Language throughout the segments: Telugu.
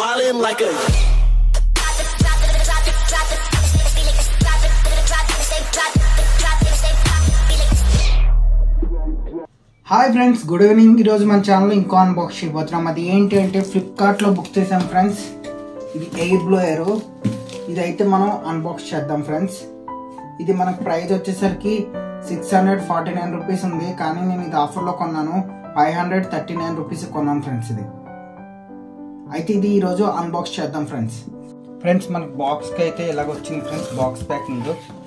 wildin' like a. Hi friends good evening ఈరోజు మన ఛానల్లో ఇంకో అన్బాక్స్ చేయబోతున్నాం అది ఏంటి అంటే ఫ్లిప్కార్ట్లో బుక్ చేసాం ఫ్రెండ్స్ ఇది ఎయిర్ బ్లోయర్ ఇది అయితే మనం అన్బాక్స్ చేద్దాం ఫ్రెండ్స్ ఇది మనకు ప్రైస్ వచ్చేసరికి six hundred forty nine rupees ఉంది కానీ నేను ఇది ఆఫర్లో కొన్నాను five hundred thirty nine rupees కొన్నాను ఫ్రెండ్స్ ఇది అయితే ఇది ఈరోజు అన్బాక్స్ చేద్దాం ఫ్రెండ్స్ ఫ్రెండ్స్ మనకు బాక్స్కి అయితే ఇలాగ వచ్చింది ఫ్రెండ్స్ బాక్స్ ప్యాకింగ్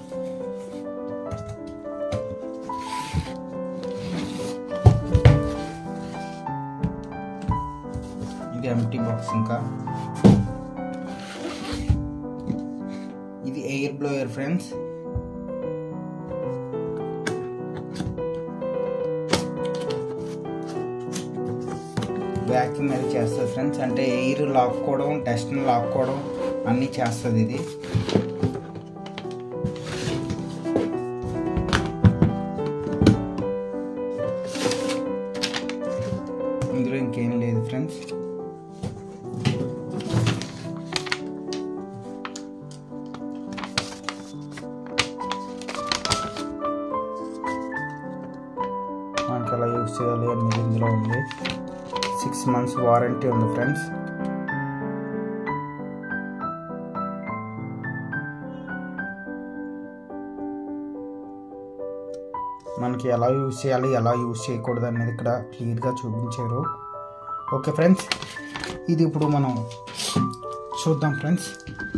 ఇది ఎంటీ బాక్స్ ఇంకా ఇది ఎయిర్ బ్లోయర్ ఫ్రెండ్స్ వ్యాక్యూమ్ అది చేస్తుంది ఫ్రెండ్స్ అంటే ఎయిర్ లాక్కోవడం డస్ట్ని లాక్కోవడం అన్నీ చేస్తుంది ఇది ఇందులో ఇంకేం లేదు ఫ్రెండ్స్ మనకి ఎలా యూస్ చేయాలి అనేది ఇందులో ఉంది సిక్స్ మంత్స్ వారంటీ ఉంది ఫ్రెండ్స్ మనకి ఎలా యూస్ చేయాలి ఎలా యూస్ చేయకూడదు అనేది ఇక్కడ క్లియర్గా చూపించారు ఓకే ఫ్రెండ్స్ ఇది ఇప్పుడు మనం చూద్దాం ఫ్రెండ్స్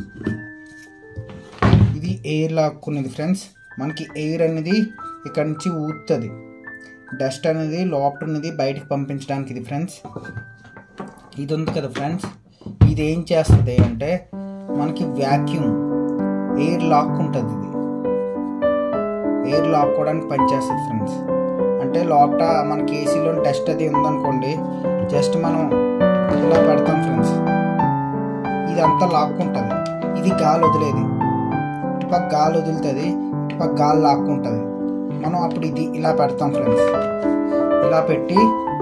ఇది ఎయిర్ లాక్కునేది ఫ్రెండ్స్ మనకి ఎయిర్ అనేది ఇక్కడ నుంచి ఊతుంది డస్ట్ అనేది లోపల అనేది బయటకు పంపించడానికి ఇది ఫ్రెండ్స్ ఇది ఉంది కదా ఫ్రెండ్స్ ఇది ఏం చేస్తుంది అంటే మనకి వ్యాక్యూమ్ ఎయిర్ లాక్ ఉంటుంది ఇది ఎయిర్ లాక్కోవడానికి పనిచేస్తుంది ఫ్రెండ్స్ అంటే లోపల మనకి ఏసీలో డస్ట్ అది ఉందనుకోండి జస్ట్ మనం ఇలా పెడతాం ఫ్రెండ్స్ ఇదంతా లాక్కుంటుంది ఇది గాలి వదిలేది ఇటుపక్క గాలి వదులుతుంది ఇటుపక్క గాలి లాక్కుంటుంది మనం అప్పుడు ఇది ఇలా పెడతాం ఫ్రెండ్స్ ఇలా పెట్టి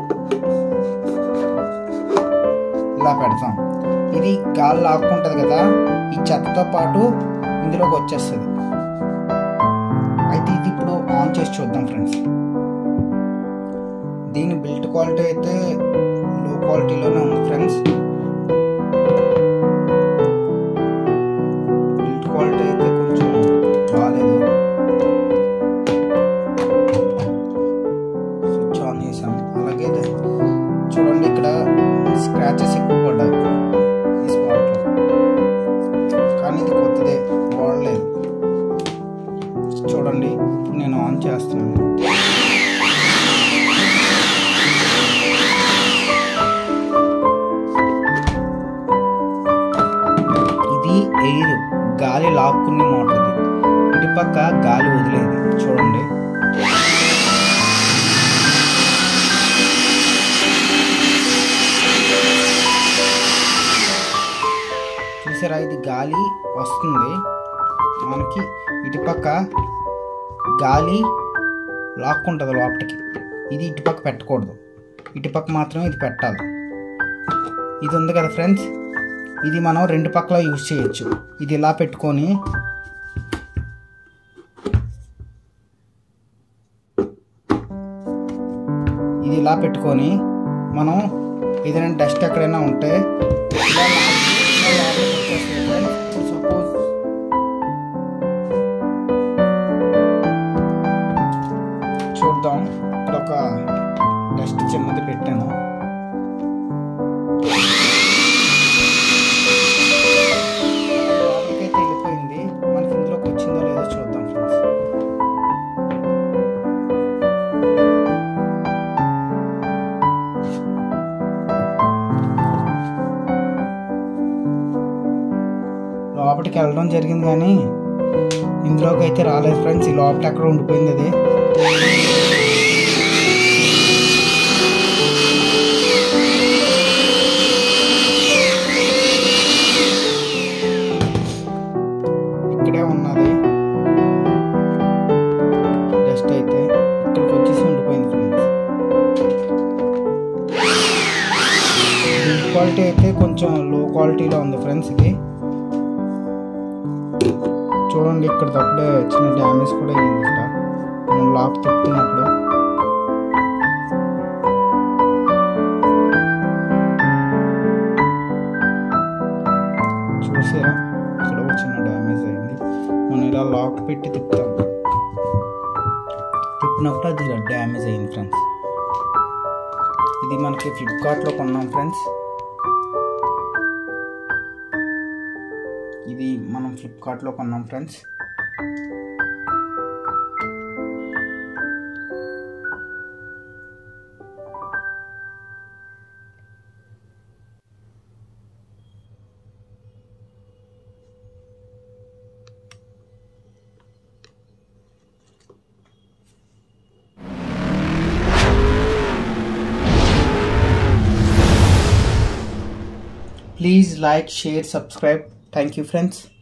ఇలా పెడతాం ఇది గాలి లాక్కుంటుంది కదా ఈ చెత్తతో పాటు ఇందులోకి వచ్చేస్తుంది అయితే ఇది ఇప్పుడు ఆన్ చేసి చూద్దాం ఫ్రెండ్స్ దీని బిల్ట్ క్వాలిటీ అయితే లో క్వాలిటీలోనే ఉంది ఫ్రెండ్స్ బిల్ట్ క్వాలిటీ అయితే కొంచెం బాగాలేదు స్విచ్ ఆన్ చేసాం అలాగే ఇది చూడండి ఇక్కడ స్క్రాచెస్ ఎక్కువ పడ్డాయి ఈ స్పాట్లో కానీ ఇది కొత్తదే వాడలేదు చూడండి ఇప్పుడు నేను ఆన్ చేస్తున్నాను ఇది ఎయిర్ గాలి లాక్కుని మోటార్ ఇది ఇటుపక్క గాలి వదిలేదు చూడండి చూసారా ఇది గాలి వస్తుంది మనకి ఇటుపక్క గాలి లాక్కుంటుంది లోపలికి ఇది ఇటుపక్క పెట్టకూడదు ఇటుపక్క మాత్రమే ఇది పెట్టాలి ఇది ఉంది కదా ఫ్రెండ్స్ ఇది మనం రెండు పక్కల యూజ్ చేయొచ్చు ఇది ఇలా పెట్టుకొని ఇది ఇలా పెట్టుకొని మనం ఏదైనా డస్ట్ ఎక్కడైనా ఉంటే ఇలా లాగి- ఇలా లోపలికి వచ్చేస్తుంది friends. ఇప్పుడు సపోజ్ చూద్దాం ఇక్కడ ఒక డస్ట్ చిన్నది పెట్టాను లోపలికైతే వెళ్ళిపోయింది మనకి ఇందులోకి వచ్చిందో లేదో చూద్దాం ఫ్రెండ్స్ లోపలికి వెళ్ళడం జరిగింది కానీ ఇందులోకి అయితే రాలేదు ఫ్రెండ్స్ ఈ లోపల ఎక్కడ ఉండిపోయింది అది ఇక్కడే ఉన్నది జస్ట్ అయితే ఇక్కడికి వచ్చేసి ఉండిపోయింది ఫ్రెండ్స్ క్వాలిటీ అయితే కొంచెం లో క్వాలిటీలో ఉంది ఫ్రెండ్స్ ఇది చూడండి ఇక్కడ తప్పుడే చిన్న డ్యామేజ్ కూడా అయ్యింది ఇక్కడ మనం లాక్ తిప్పుతున్నప్పుడు చూసారా ఇక్కడ కూడా చిన్న డ్యామేజ్ అయింది మనం ఇలా లాక్ పెట్టి తిప్పుతాం తిప్పినప్పుడు అది ఇలా డ్యామేజ్ అయింది ఫ్రెండ్స్ ఇది మనకి ఫ్లిప్కార్ట్లో కొన్నాం ఫ్రెండ్స్ ఇది మనం ఫ్లిప్కార్ట్లో కొన్నాం friends Please like, share, subscribe. Thank you, friends.